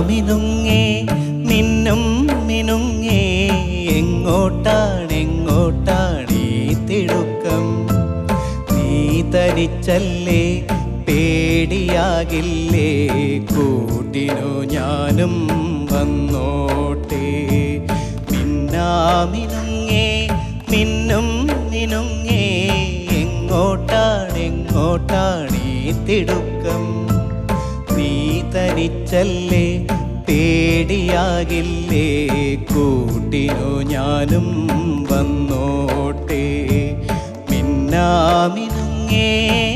മിനുങ്ങേ മിന്നും മിനുങ്ങേ എങ്ങോട്ടാണ് എങ്ങോട്ടാണ് ഈ തിടുക്കം നീ തനിച്ചല്ലേ പേടിയാകില്ലേ കൂട്ടിനു ഞാനും വന്നോട്ടെ മിന്നാമിനുങ്ങേ മിന്നും മിനുങ്ങേ എങ്ങോട്ടാണ് എങ്ങോട്ടാണ് ഈ തിടുക്കം നീ തനിച്ചല്ലേ പേടിയാകില്ലേ കൂട്ടിനു ഞാനും വന്നോട്ടെ മിന്നാമിനുങ്ങേ